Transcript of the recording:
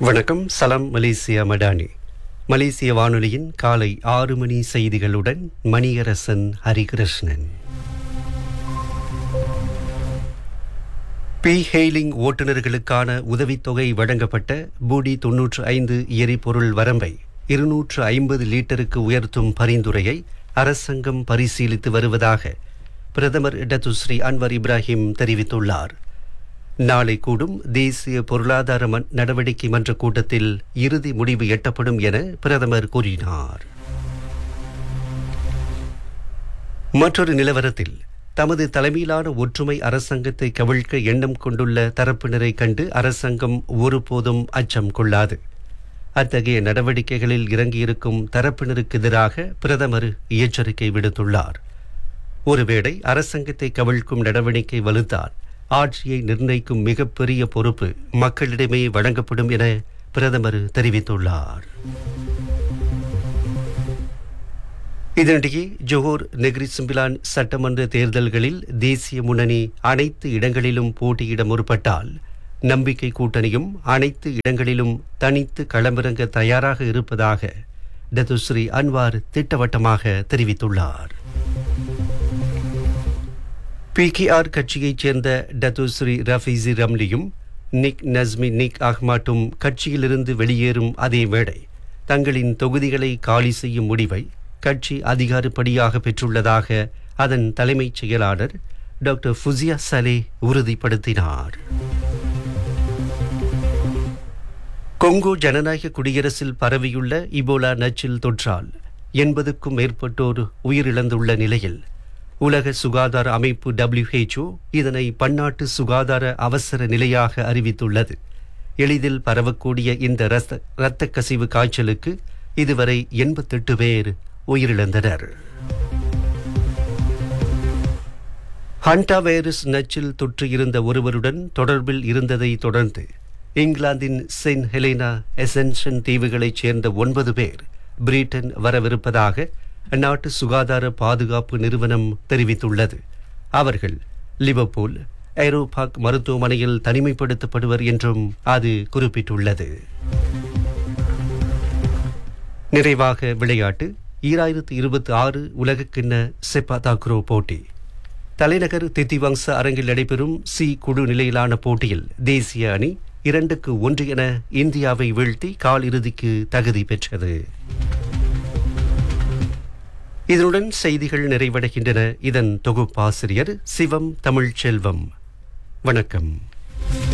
வணக்கம் சலாம் மலேசியா மடானி மலேசிய வானொலியின் காலை ஆறு மணி செய்திகளுடன் மணியரசன் ஹரிகிருஷ்ணன் பி ஹெய்லிங் ஓட்டுநர்களுக்கான உதவித்தொகை வழங்கப்பட்ட பூடி தொன்னூற்று ஐந்து எரிபொருள் வரம்பை இருநூற்று ஐம்பது லிட்டருக்கு உயர்த்தும் பரிந்துரையை அரசாங்கம் பரிசீலித்து வருவதாக பிரதமர் டத்துஸ்ரீ அன்வர் இப்ராஹிம் தெரிவித்துள்ளார் நாளை கூடும் தேசிய பொருளாதார மன்- நடவடிக்கை மன்ற கூட்டத்தில் இறுதி முடிவு எட்டப்படும் என பிரதமர் கூறினார் மற்றொரு நிலவரத்தில் தமது தலைமையிலான ஒற்றுமை அரசாங்கத்தை கவிழ்க்க எண்ணம் கொண்டுள்ள தரப்பினரை கண்டு அரசாங்கம் ஒருபோதும் அச்சம் கொள்ளாது அத்தகைய நடவடிக்கைகளில் இறங்கியிருக்கும் தரப்பினருக்கு எதிராக பிரதமர் எச்சரிக்கை விடுத்துள்ளார் ஒருவேளை அரசாங்கத்தை கவிழ்க்கும் நடவடிக்கை வலுத்தால் ஆட்சியை நிர்ணயிக்கும் மிகப்பெரிய பொறுப்பு மக்களிடமே வழங்கப்படும் என பிரதமர் தெரிவித்துள்ளார் இதனிடையே ஜோஹர் நெகிரி சிம்பிலான் சட்டமன்ற தேர்தல்களில் தேசிய முன்னணி அனைத்து இடங்களிலும் போட்டியிட முற்பட்டால் நம்பிக்கை கூட்டணியும் அனைத்து இடங்களிலும் தனித்து களமிறங்க தயாராக இருப்பதாக டத்துஸ்ரீ அன்வார் திட்டவட்டமாக தெரிவித்துள்ளார் பிகேஆர் கட்சியைச் சேர்ந்த டத்துஸ்ரீ ரஃபீசி ரம்லியும் நிக் நஸ்மி நிக் அஹ்மாட்டும் கட்சியிலிருந்து வெளியேறும் அதே வேளை தங்களின் தொகுதிகளை காலி செய்யும் முடிவை கட்சி அதிகாரப்படியாக பெற்றுள்ளதாக அதன் தலைமைச் செயலாளர் டாக்டர் ஃபுசியா சலே உறுதிப்படுத்தினார் கொங்கோ ஜனநாயக குடியரசில் பரவியுள்ள இபோலா நச்சில் தொற்றால் எண்பதுக்கும் மேற்பட்டோர் உயிரிழந்துள்ள நிலையில் உலக சுகாதார அமைப்பு WHO இதனை பன்னாட்டு சுகாதார அவசர நிலையாக அறிவித்துள்ளது எளிதில் பரவக்கூடிய இந்த ரத்த இரத்த கசிவு காய்ச்சலுக்கு இதுவரை எண்பத்தெட்டு பேர் உயிரிழந்தனர் ஹண்டா வைரஸ் நச்சில் தொற்று இருந்த ஒருவருடன் தொடர்பில் இருந்ததை தொடர்ந்து இங்கிலாந்தின் செயின்ட் ஹெலேனா எசென்ஷன் தீவுகளைச் சேர்ந்த ஒன்பது பேர் பிரிட்டன் வரவிருப்பதாக அந்நாட்டு சுகாதார பாதுகாப்பு நிறுவனம் தெரிவித்துள்ளது அவர்கள் லிவர்பூல் ஐரோபாக் மருத்துவமனையில் தனிமைப்படுத்தப்படுவர் என்றும் அது குறிப்பிட்டுள்ளது நிறைவாக விளையாட்டு ஈராயிரத்து இருபத்தி ஆறு உலகக்கிண்ண செப்பா தாக்ரோ போட்டி தலைநகர் தித்திவங்ச அரங்கில் நடைபெறும் சி குழு நிலையிலான போட்டியில் தேசிய அணி இரண்டுக்கு ஒன்று என இந்தியாவை வீழ்த்தி கால் இறுதிக்கு தகுதி பெற்றது இதனுடன் செய்திகள் நிறைவடைகின்றன இதன் தொகுப்பாசிரியர் சிவம் தமிழ்ச்செல்வம் வணக்கம்